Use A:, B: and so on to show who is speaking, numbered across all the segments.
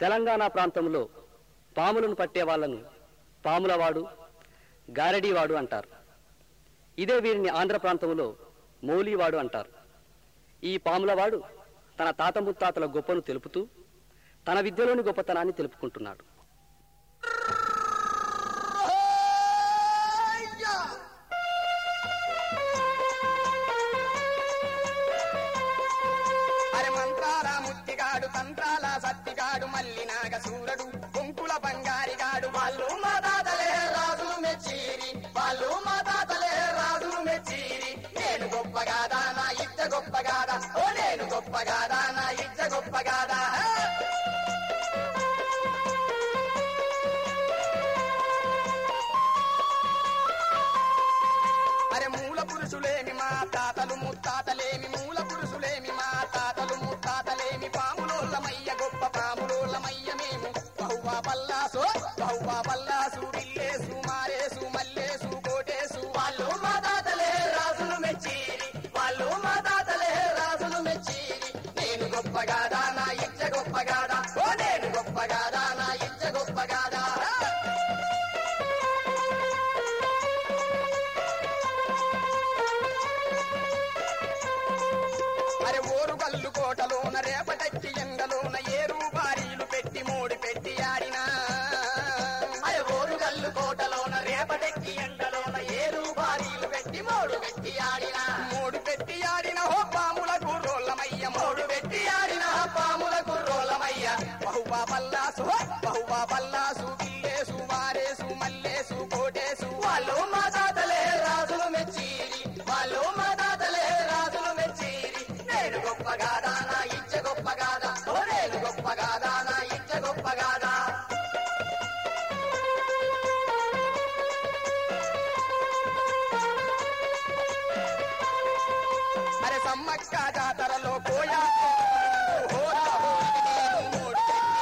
A: తెలంగాణ ప్రాంతంలో పాములను పట్టే వాళ్ళను పాములవాడు గారడీవాడు అంటారు ఇదే వీరిని ఆంధ్ర ప్రాంతంలో మౌలివాడు అంటారు ఈ పాములవాడు తన తాత ముత్తాతల గొప్పను తెలుపుతూ తన విద్యలోని గొప్పతనాన్ని తెలుపుకుంటున్నాడు
B: అరే మంత్రాల ముత్తిగాడు తంత్రాల సత్తిగాడు మల్లి నాగసూరడు కొంకుల బంగారిగాడు వాళ్ళు మా తాతలే రాజులు మెచ్చీరి వాళ్ళు మా తాతలే రాజులు మెచ్చీరి నేను గొప్పగాదా నా ఇచ్చ గొప్పగాదా ఓ నేను గొప్పగాదా నా ఇచ్చ గొప్పగాదా అరే మూల పురుషులేమి మా తాతలు ముత్తాతలేమి మూల పురుషులేమి మా తాతలు ముత్తాతలేమి పాములోళ్ళమయ్య గొప్ప పాములోళ్ళమయ్య మేము బహువా పల్లాసు బహువా పల్లాసు విల్లేసు మారేసు మల్లేసు కోటేసు వాళ్ళు మా తాతలే రాజులు మెచ్చీరి వాళ్ళు మా తాతలే రాజులు మెచ్చీరి నేను గొప్పగాదా నా ఇచ్చ గొప్పగాదా ఓ నేను గొప్పగాదా నా ఇచ్చ గొప్పగాదా అరే ఓరు కల్లు కోటలోన రేపటెక్కి ఎండలోన ఏరు బారీలు పెట్టి మోడి పెట్టి ఆడినా అరే ఓరు కల్లు కోటలోన రేపటెక్కి ఎండలోన ఏరు బారీలు పెట్టి మోడు పెట్టి ఆడినా మోడు పెట్టి ఆడిన హో పాములకు రోళ్ళమయ్య మోడు పెట్టి ఆడిన పాములకు రోళ్ళమయ్య బహుబా పల్లాసు హో, బహుబా పల్లాసు బిల్లేసు మారేసు మల్లేసు కోటేసు వాళ్ళు మా తాతలే రాజులు మెచ్చీరి వాళ్ళు మా తాతలే రాజులు మెచ్చీరి నేను గొప్పగాదా నా ఇచ్చ గొప్పగాదా ఓ నేను గొప్పగాదా నా ఇచ్చ గొప్పగాదా అరే సమ్మక్క జాతరలో కోయా హోరా హోరికి నేను మోడు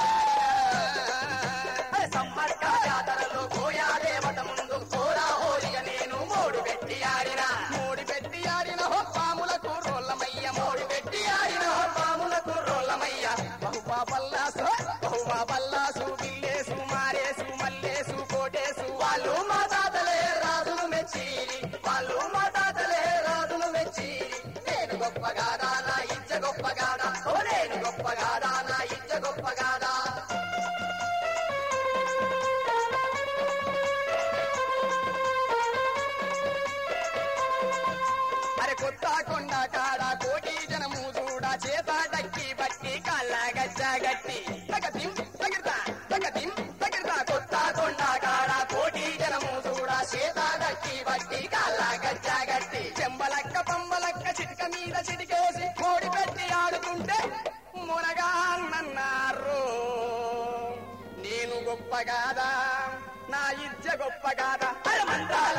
B: అరే సమ్మక్క జాతరలో కోయా దేవత ముందు కోరా హోరిగ నేను మోడు పెట్టి ఆడిన మోడి పెట్టి ఆడిన హో పాములకు రోళ్ళమయ్య మోడి పెట్టి ఆడిన హో పాములకు రోళ్ళమయ్య బహుబా పల్లాసు బహుబా పల్లాసు బిల్లేసు మారేసు మల్లేసు కోటేసు వాళ్ళు మా తాతలే రాజులు మెచ్చీరి వాళ్ళు మా తాతలే రాజులు మెచ్చీరి నేను గొప్పగాదా నా ఇచ్చ గొప్పగాదా ఓ నేను గొప్పగాదా నా ఇచ్చ గొప్పగాదా అరే కొత్త కొండ కాడ కోటి జనము చూడ చేత డక్కి బట్టి కళ్ళ గచ్చ గట్టి తగతిం తగిర్తా తగతిం తగిర్తా కొత్త కొండ కాడ కోటి జనము చూడ చేత డక్కి బట్టి కళ్ళ గచ్చ గట్టి చెంబలక్క పంబలక్క చిటిక మీద చిటికేసి కోడి పెట్టి ఆడుతుంటే మునగా నన్నారు నేను గొప్పగాదా నా ఇజ్జ గొప్పగాదా అరే మంత్రాల